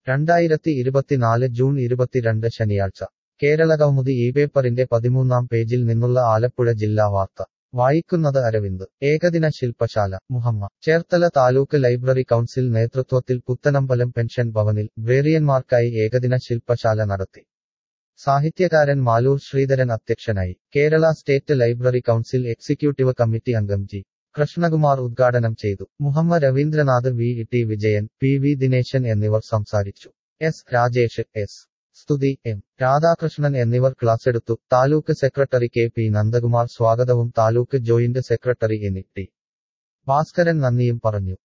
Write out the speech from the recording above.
രണ്ടായിരത്തി ഇരുപത്തിനാല് ജൂൺ ഇരുപത്തിരണ്ട് ശനിയാഴ്ച കേരള കൗമുദി ഈ പേപ്പറിന്റെ പതിമൂന്നാം പേജിൽ നിന്നുള്ള ആലപ്പുഴ ജില്ലാ വാർത്ത വായിക്കുന്നത് അരവിന്ദ് ഏകദിന ശില്പശാല മുഹമ്മ ചേർത്തല താലൂക്ക് ലൈബ്രറി കൗൺസിൽ നേതൃത്വത്തിൽ പുത്തനമ്പലം പെൻഷൻ ഭവനിൽ ബ്രേറിയന്മാർക്കായി ഏകദിന ശില്പശാല നടത്തി സാഹിത്യകാരൻ മാലൂർ ശ്രീധരൻ അധ്യക്ഷനായി Kerala state library council executive committee അംഗം ജി കൃഷ്ണകുമാർ ഉദ്ഘാടനം ചെയ്തു Muhamma Ravindranath V T Vijayan P V Dineshan എന്നിവർ സംസാരിച്ചു S Rajesh S Sthuthi M Radhakrishnan എന്നിവർ ക്ലാസ്സെടുത്തു taluk secretary K P Nandakumar സ്വാഗതവും taluk joint secretary N T Bhaskaran നന്ദിയും പറഞ്ഞു